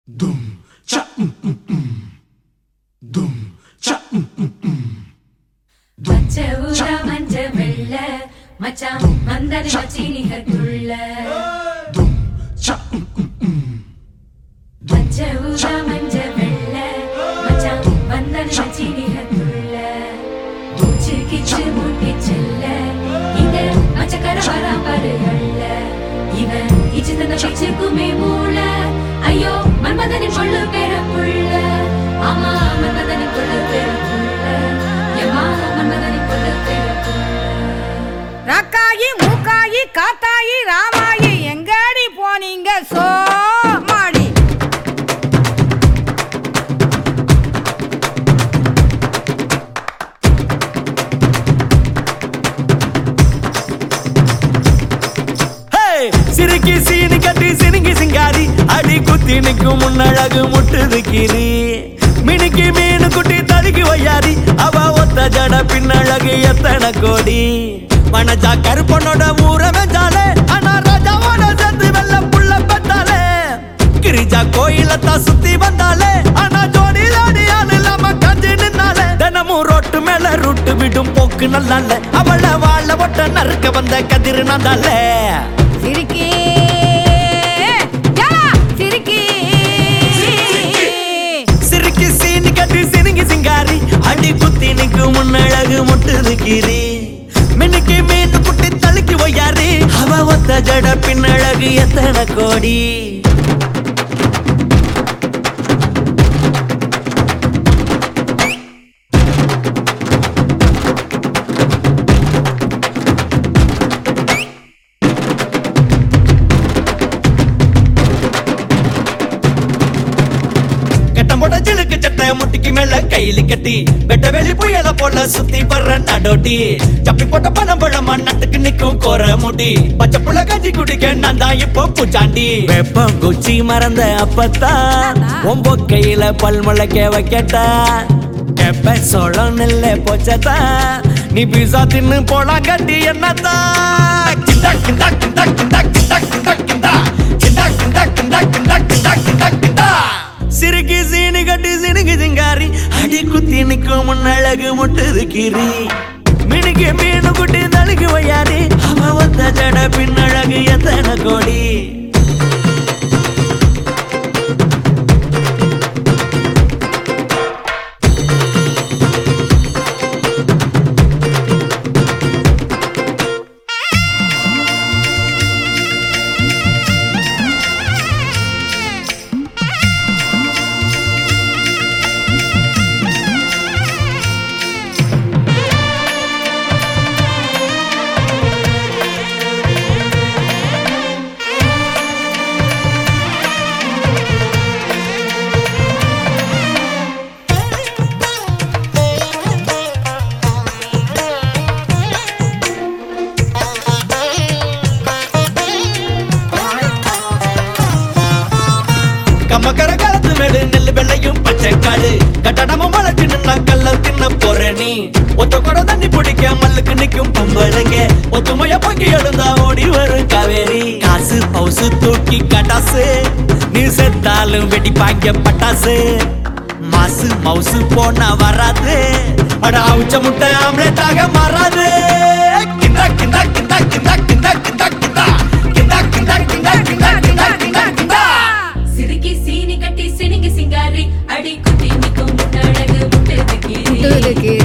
Dum cha mm mm mm. Dum cha mm mm mm. பச்சை ஊதா மஞ்ச வெள்ள மச்சான் மந்தரி மச்சீனிக துள்ள Dum cha mm mm mm. பச்சை ஊதா மஞ்ச வெள்ள மச்சான் மந்தரி மச்சீனிக துள்ள மூச்சு கிச்சு மூட்டி செல்ல இங்க மச்சக்கர வராம்பரு அள்ள இவன் இச்சு தந்த பிச்சுக்குமே மூள ஐயோ மன்மதனின் கொள்ளு பேர புள்ள ஆமா மன்மதனின் கொள்ளு பேர புள்ள ஏமா மன்மதனின் கொள்ளு பேர புள்ள ரக்காயி மூக்காயி காத்தாயி ராமாயி எங்கடி போனீங்க சோ மாடி ஹே! சிரிக்கி சீனி கட்டி சினுங்கி சிங்காரி அடி குத்தி நிக்கும் முன்னழகு முட்டுது கீரி மினுக்கி மீனு குட்டி தடுக்கி வையாரி அவ ஒத்த ஜட பின்னழகு எத்தனை கோடி மனஜா கருப்பனோட ஊரமே ஜாலே ஆனா ராஜாவோட சேர்ந்து வெள்ள புள்ள பெத்தாலே கிரிஜா கோயிலத்தான் சுத்தி வந்தாலே ஆனா ஜோடி ஜோடி ஆள் இல்லாம கஞ்சி நின்னாலே தினமும் ரோட்டு மேல ரூட்டு விடும் போக்கு நல்லால அவள வாழ ஒட்ட நறுக்க வந்த கதிர் நந்தாலே சிரிக்கி ஏலா, சிரிக்கி சிரிக்கி சீனி கட்டி சினுங்கி சிங்காரி அடி குத்தி நிக்கு முன்னழகு முட்டுது கீரி மின்னுக்கு மீன் குட்டி தழுக்கி ஒய்யாரி அவ ஒத்த ஜட பின்னழகு எத்தனை கோடி கட்டம் போட்ட சிலுக்கு சட்டை முட்டிக்கு மேல கையில கட்டி வெட்ட வெளி புயல போல சுத்தி படுற நடோட்டி சப்பி போட்ட பணம் பழமா நட்டுக்கு நிக்கும் கோர முடி பச்சை புள்ள கஞ்சி குடிக்க நான் தான் இப்போ பூச்சாண்டி வெப்பம் குச்சி மறந்த அப்பத்தான் ஒம்போ கையில பல் முளைக்க வைக்கட்டா கெப்ப சோளம் நெல்ல போச்சதா நீ பீசா தின்னு போலாம் கட்டி என்னதான் கிண்டா கிண்டா கிண்டா கிண்டா கிண்டா கிண்டா கிண்டா கிண்டா கிண்டா கிண்டா கிண்டா கிண்டா கிண்டா கிண்டா சிறுகி சீனி கட்டி சினுகி சிங்காரி அடி குத்தி நிக்கும் முன்னழகு முட்டுது கீரி மினுக்கு மீனு குட்டி தழுகு வையாரி அவ ஒத்த ஜட பின்னழகு எத்தனை கோடி கம்மக்கர காலத்து மேடு நெல்லு வெள்ளையும் பச்சை காடு கட்டடமும் வளர்ச்சி நின்னா கல்ல தின்ன போற நீ ஒத்த குடம் தண்ணி பிடிக்க மல்லுக்கு நிக்கும் பொம்பளைங்க ஒத்துமைய பொங்கி எழுந்தா ஓடி வரும் காவேரி காசு பவுசு தூக்கி கட்டாசு நீ செத்தாலும் வெடி பாங்க பட்டாசு மாசு மவுசு போனா வராது அட அவுச்ச முட்டை ஆம்லெட்டாக மாறாது கிண்டா கிண்டா கிண்டா கிண்டா கிண்டா கிண்டா கிண்டா கிண்டா கிண்டா கிண்டா கிண்டா கிண்டா கிண்டா கிண்டா சிறுக்கி சீனி கட்டி சினுங்கி சிங்காரி அடி குத்தி நிக்கும் முட்டழகு முட்டது கீரி முட்டுது கீரி